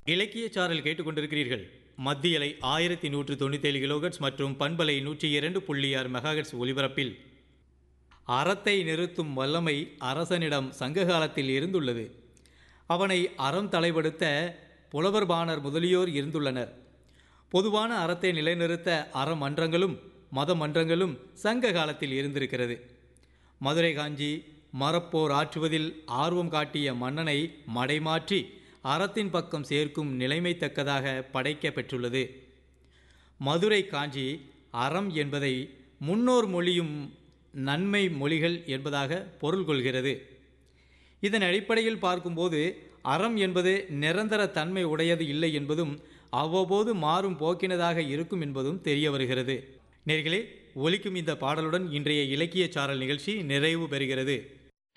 இலக்கிய சாரல் கேட்டுக்கொண்டிருக்கிறீர்கள் மத்தியலை ஆயிரத்தி நூற்று தொண்ணூத்தேழு கிலோகட்ஸ் மற்றும் பண்பலை நூற்றி இரண்டு புள்ளி ஆறு மெகாஹெட்ஸ் ஒலிபரப்பில் அறத்தை நிறுத்தும் வல்லமை அரசனிடம் சங்க காலத்தில் இருந்துள்ளது அவனை அறம் தலைப்படுத்த புலவர் பாணர் முதலியோர் இருந்துள்ளனர் பொதுவான அறத்தை நிலைநிறுத்த அறமன்றங்களும் மத மன்றங்களும் சங்க காலத்தில் இருந்திருக்கிறது மதுரை காஞ்சி மரப்போர் ஆற்றுவதில் ஆர்வம் காட்டிய மன்னனை மடைமாற்றி அறத்தின் பக்கம் சேர்க்கும் நிலைமை தக்கதாக படைக்க பெற்றுள்ளது மதுரை காஞ்சி அறம் என்பதை முன்னோர் மொழியும் நன்மை மொழிகள் என்பதாக பொருள் கொள்கிறது இதன் அடிப்படையில் பார்க்கும்போது அறம் என்பது நிரந்தர தன்மை உடையது இல்லை என்பதும் அவ்வப்போது மாறும் போக்கினதாக இருக்கும் என்பதும் தெரிய வருகிறது நேர்களே ஒலிக்கும் இந்த பாடலுடன் இன்றைய இலக்கிய சாரல் நிகழ்ச்சி நிறைவு பெறுகிறது